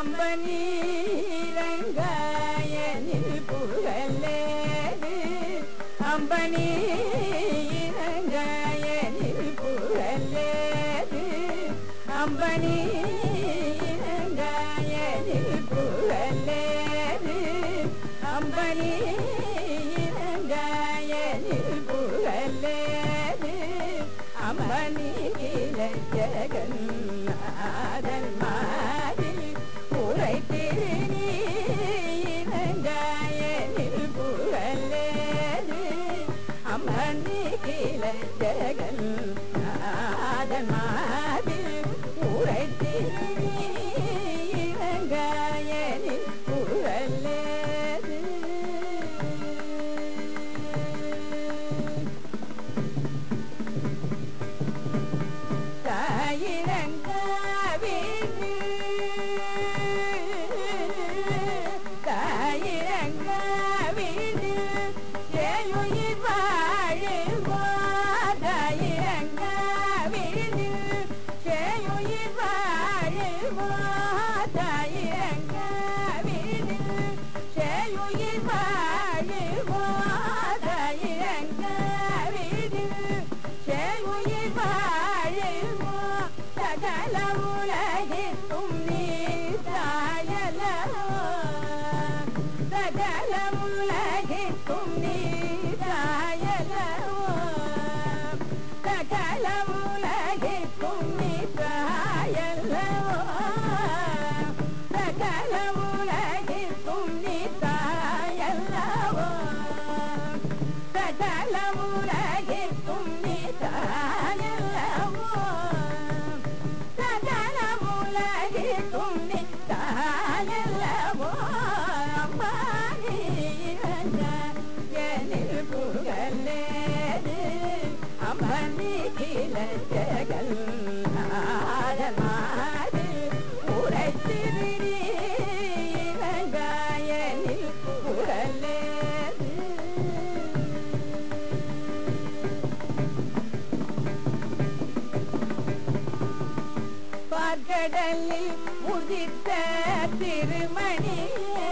அம்பனீரங்காயனில் புகழேது அம்பனீரங்காயனில் புகழேது அம்பனீரங்காயனில் புகழேது அம்பனீரங்காயனில் புகழேது அம்பனி ஜெகநாதன் மாதிரி உரை திருநீரங்காயனில் புகழேது அம்பனி கிள ஜெகநாதன் மாதிரி உரை திருநீரங்காயனில் புகழேது தாயிரங்காவிது தாயிரங்காவிது ஏழுயிர் வாழுவோ தாயிரங்காவிது ஏழுயிர் வாழுவோ தாயிரங்காவிது ஏழுயிர் வாழுவோ தாயிரங்காவிது ஏழுயிர் வாழுவோ சகல உலகிற்கும் நீ தாயலோ சகல உலகிற்கும் நீ தாயலோ சகல உலகிற்கும் நீ தாயலோ சகல உலகிற்கும் நீ தாயல்லவோ சகல உலகிற்கும் நீ தாயல்லவோ சகல உலகிற்கும் நீ தாயல்லவோ அம்மானில் புகழேது அம்மனி கிள ஜகல் ஆடமாடு உரைத்திருங்காயனில் புகழேது பார்க்கடலில் உதித்த திருமணியே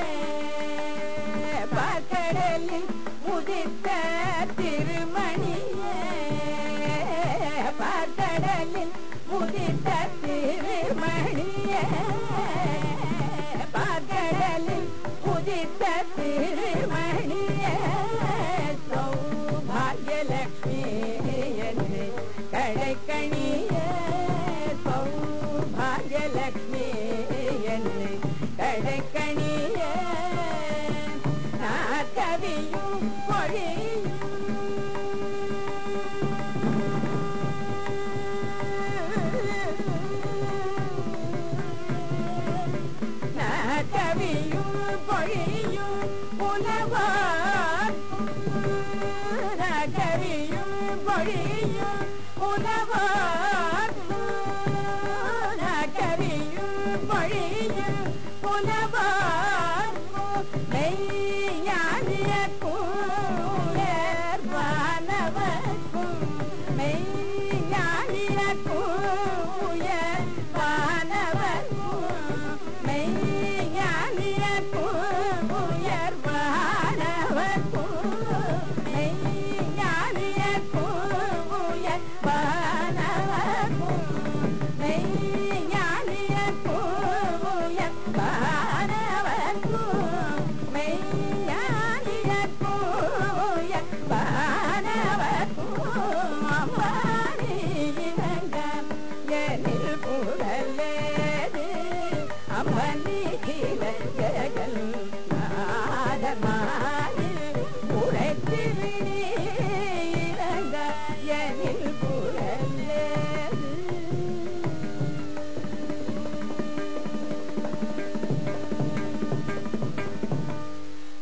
பார்க்கடலில் உதித்த திருமணியே பார்க்கடலில் உதித்த திருமணியே பார்க்கடலில் உதித்த திருமணியே சௌபாகியலட்சுமி என்று கடைக்கணியே சௌபாகியலட்சுமி என்று கடைக்கணியே நான் கவியும் மொழியும் நான் கவியும் பொழியும் உணவார் நான் கவியும் பொழியும் உணவார் நான் கவியும் பொழியும் உணவார் மெய்ஞானிய கூயர் வானவர்க்கும் மெய்ஞானிய கூயர் வானவர்க்கும் மெய்ஞானிய கூயர் வானவர்க்கும் மெய்ஞானிய கூயர் வானவர்க்கும் மெய்ஞானிய கூயர் வானவர்க்கும் மெய்ஞானிய கூயர் வானவர்க்கும் அம்மானியினங்கம் எனில் புகழேது அம்மனி கிளஞ்சகல் நாதமானில் உரைத்திருநீரங்க எனில்